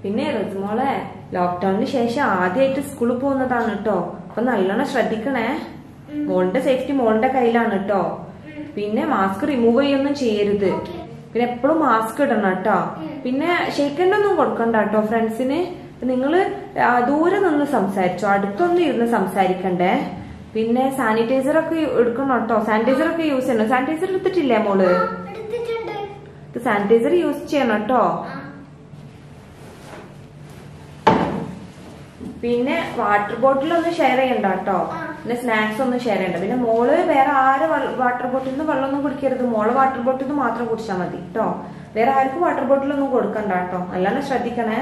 പിന്നെ റസുമോളെ ലോക്ക്ഡൌണിന് ശേഷം ആദ്യമായിട്ട് സ്കൂളിൽ പോകുന്നതാണ് കേട്ടോ അപ്പൊ നല്ലോണം ശ്രദ്ധിക്കണേ മോളുടെ സേഫ്റ്റി മോളുടെ കയ്യിലാണ് കേട്ടോ പിന്നെ മാസ്ക് റിമൂവ് ചെയ്യൊന്നും ചെയ്യരുത് പിന്നെ എപ്പോഴും മാസ്ക് ഇടണം കേട്ടോ പിന്നെ ഷെയ്ക്കണ്ടൊന്നും കൊടുക്കണ്ട കേട്ടോ ഫ്രണ്ട്സിന് നിങ്ങള് ആ, ദൂരെ നിന്ന് സംസാരിച്ചോ അടുത്തൊന്നും ഇരുന്ന് സംസാരിക്കണ്ടേ പിന്നെ സാനിറ്റൈസർ ഒക്കെ എടുക്കണം കേട്ടോ സാനിറ്റൈസർ ഒക്കെ യൂസ് ചെയ്യണം സാനിറ്റൈസർ എടുത്തിട്ടില്ലേ മോള് എടുത്തിട്ടുണ്ട് സാനിറ്റൈസർ യൂസ് ചെയ്യണം കേട്ടോ ആ. പിന്നെ വാട്ടർ ബോട്ടിൽ ഒന്നും ഷെയർ ചെയ്യണ്ട കേട്ടോ ആ. പിന്നെ സ്നാക്സ് ഒന്നും ഷെയർ ചെയ്യണ്ട പിന്നെ മോള് വേറെ ആര് വാട്ടർ ബോട്ടിൽ നിന്ന് വെള്ളമൊന്നും കുടിക്കരുത് മോള് വാട്ടർ ബോട്ടിൽ നിന്ന് മാത്രം കുടിച്ചാൽ മതി കേട്ടോ വേറെ ആർക്കും വാട്ടർ ബോട്ടിൽ ഒന്നും കൊടുക്കണ്ട കേട്ടോ നല്ലോണം ശ്രദ്ധിക്കണേ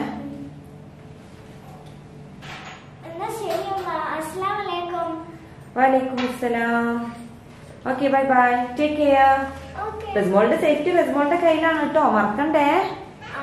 എന്നാ ശരി ഉമ്മ അസ്സലാമു അലൈക്കും വലൈക്കും അസ്സലാം okay bye bye take care okay റെസ്മോളുടെ സേഫ്റ്റി റെസ്മോളുടെ കയ്യിലാണ് കേട്ടോ മറക്കണ്ടേ ആ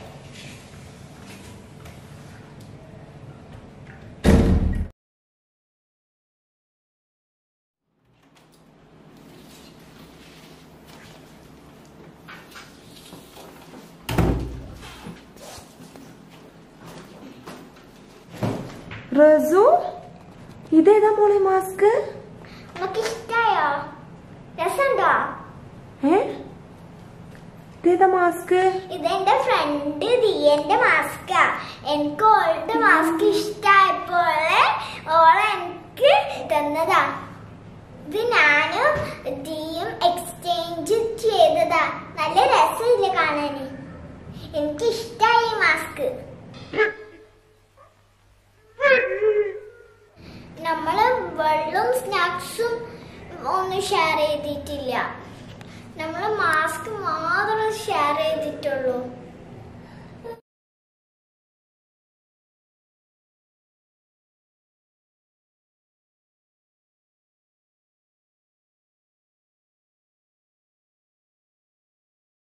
റസു ഇതേതാ മോളെ മാസ്ക് നമുക്ക് ഇഷ്ടായോ രസമുണ്ടോ ഏ ഇതേതാ മാസ്ക് ഇതെന്റെ ഫ്രണ്ട് ദിയന്റെ മാസ്കാ എനിക്ക് ഓളുടെ മാസ്ക് ഇഷ്ടായപ്പോൾ ഓൾ എനിക്ക് തന്നതാ ഇത് ഞാനും ദിയും എക്സ്ചേഞ്ച് ചെയ്തതാ നല്ല രസമില്ല കാണാന് എനിക്ക് ഇഷ്ടായി ഈ മാസ്ക് നമ്മള് വെള്ളവും സ്നാക്സും ഒന്നും ഷെയർ ചെയ്തിട്ടില്ല നമ്മള് മാസ്ക് മാത്രം ഷെയർ ചെയ്തിട്ടുള്ളൂ